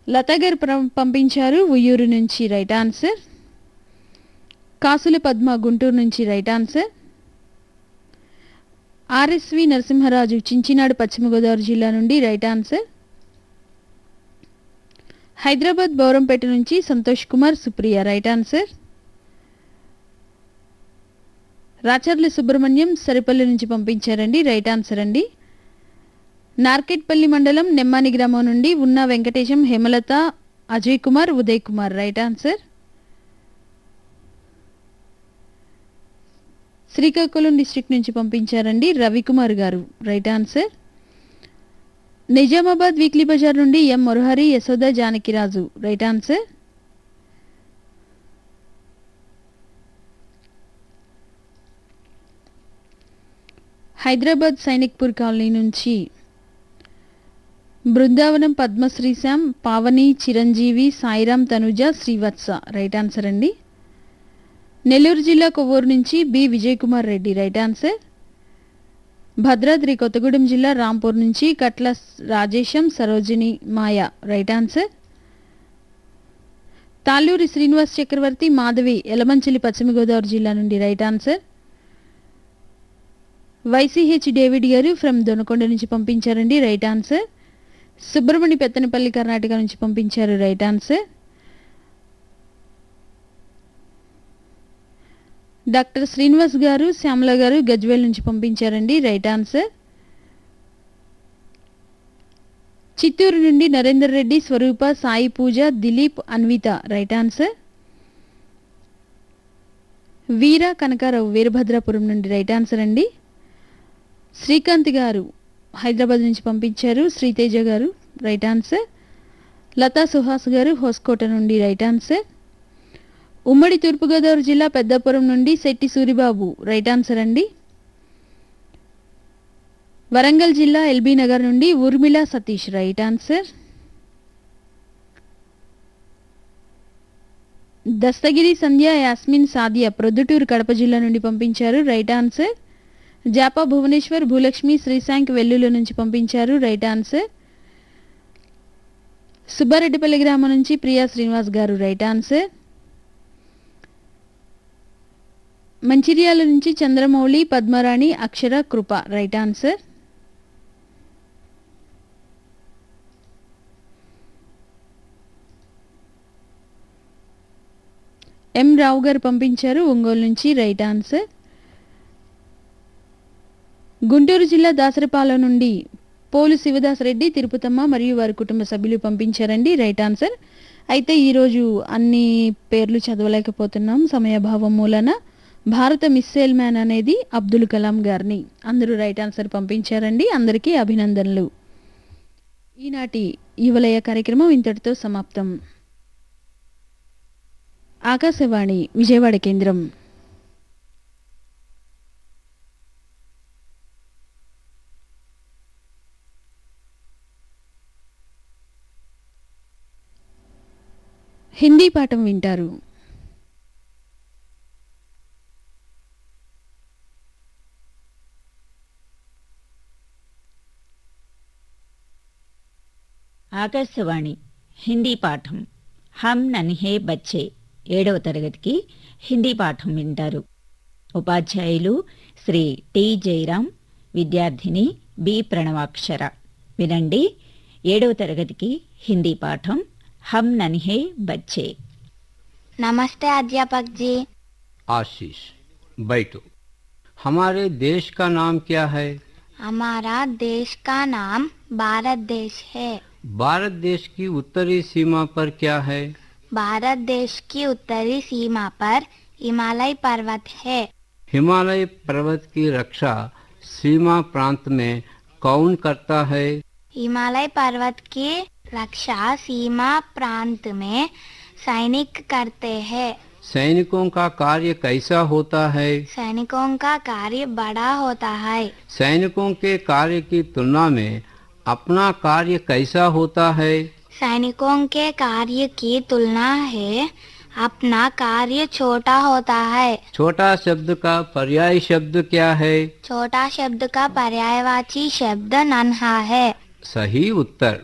లత గారు ప్ర- పంపించారు ఉయ్యూరు నుంచి రైట్ ఆన్సర్ కాసుల పద్మ గుంటూరు నుంచి right answer RSV Narasimharaju Chinchinadu పశ్చిమ గోదావరి జిల్లా నుండి రైట్ ఆన్సర్ హైదరాబాద్ బౌరంపేట నుంచి సంతోష్ కుమార్ సుప్రియ రైట్ ఆన్సర్ రాచర్ల సుబ్రహ్మణ్యం సరిపల్లి నుంచి పంపించారండి రైట్ ఆన్సర్ అండి నార్కెట్పల్లి మండలం నెమ్మాని గ్రామం నుండి ఉన్న Venkatesham Hemalatha Ajay Kumar Uday Kumar right answer Srikakulam district నుంచి పంపించారండి రవికుమార్ గారు right answer Nizamabad weekly bazaar నుండి M Murahari Yashoda Janakiraju right answer Hyderabad Sainikpur colony నుంచి బృందావనం పద్మశ్రీశాం పావని చిరంజీవి సాయిరాం తనుజ శ్రీవత్స రైట్ ఆన్సర్ అండి నెల్లూరు జిల్లా కొవ్వూరు నుంచి B Vijay Kumar Reddy right answer Bhadradri Kothagudem జిల్లా రాంపూర్ నుంచి కట్ల రాజేశం సరోజిని మాయ రైట్ ఆన్సర్ తాళ్ళూరి శ్రీనివాస్ చక్రవర్తి మాధవి ఎలమంచిలి పశ్చిమ గోదావరి జిల్లా నుండి రైట్ ఆన్సర్ వైసీహెచ్ డేవిడ్ గారు ఫ్రమ్ దొనకొండ నుంచి పంపించారండి రైట్ ఆన్సర్ సుబ్రహ్మణ్య పెత్తనపల్లి కర్ణాటక నుంచి పంపించారు రైట్ ఆన్సర్ డాక్టర్ శ్రీనివాస్ గారు శ్యామల గారు గజ్వేల్ నుంచి పంపించారండి రైట్ ఆన్సర్ చిత్తూరు నుండి నరేందర్ రెడ్డి స్వరూప సాయి పూజ దిలీప్ అన్విత రైట్ ఆన్సర్ వీర కనకారావు వీరభద్రాపురం నుండి రైట్ ఆన్సర్ అండి శ్రీకాంత్ గారు హైదరాబాద్ నుంచి పంపించారు శ్రీతేజ గారు రైట్ ఆన్సర్ లతా సుహాస్ గారు హోస్కోట నుండి రైట్ ఆన్సర్ ఉమ్మడి తూర్పుగోదావరి జిల్లా పెద్దాపురం నుండి శెట్టి సూరిబాబు రైట్ ఆన్సర్ అండి వరంగల్ జిల్లా ఎల్బీ నగర్ నుండి ఊర్మిళ సతీష్ రైట్ ఆన్సర్ దస్తగిరి సంధ్య యాస్మిన్ సాదియా ప్రొద్దుటూరు కడప జిల్లా నుండి పంపించారు రైట్ ఆన్సర్ జాపా భువనేశ్వర్ భూలక్ష్మి శ్రీశాంక్ వెల్లుల నుంచి పంపించారు రైట్ ఆన్సర్ సుబ్బారెడ్డిపల్లి గ్రామం నుంచి ప్రియా శ్రీనివాస్ గారు రైట్ ఆన్సర్ మంచిర్యాల నుంచి Chandramouli Padmarani Akshara Kripa right answer M Rao గారు పంపించారు ఒంగోలు నుంచి రైట్ ఆన్సర్ గుంటూరు జిల్లా దాసరిపాలెం నుండి పోలు శివదాస్ రెడ్డి తిరుపతమ్మ మరియు వారి కుటుంబ సభ్యులు పంపించారండి రైట్ ఆన్సర్ అయితే ఈరోజు అన్ని పేర్లు చదవలేకపోతున్నాం సమయభావం మూలన భారత మిస్సైల్ మ్యాన్ అనేది అబ్దుల్ కలాం గారిని అందరూ రైట్ ఆన్సర్ పంపించారండి అందరికీ అభినందనలు ఈనాటి యువలయ కార్యక్రమం ఇంతటితో సమాప్తం ఆకాశవాణి విజయవాడ కేంద్రం హిందీ పాఠం వింటారు ఆకాశవాణి హిందీ పాఠం హమ్ నన్హే బచ్చే ఏడవ తరగతికి హిందీ పాఠం వింటారు ఉపాధ్యాయులు శ్రీ టి జయరాం విద్యార్థిని బి ప్రణవాక్షర వినండి ఏడవ తరగతికి హిందీ పాఠం హమ్ నన్హే బచ్చే नमस्ते अध्यापक जी आशीष बैठो हमारे देश का नाम क्या है हमारा देश का नाम भारत देश है भारत देश की उत्तरी सीमा पर क्या है भारत देश की उत्तरी सीमा पर हिमालय पर्वत है हिमालय पर्वत की रक्षा सीमा प्रांत में कौन करता है हिमालय पर्वत की रक्षा सीमा प्रांत में सैनिक करते हैं सैनिकों का कार्य कैसा होता है सैनिकों का कार्य बड़ा होता है सैनिकों के कार्य की तुलना में अपना कार्य कैसा होता है सैनिकों के कार्य की तुलना है अपना कार्य छोटा होता है छोटा शब्द का पर्याय शब्द क्या है छोटा शब्द का पर्यायवाची शब्द नन्हा है सही उत्तर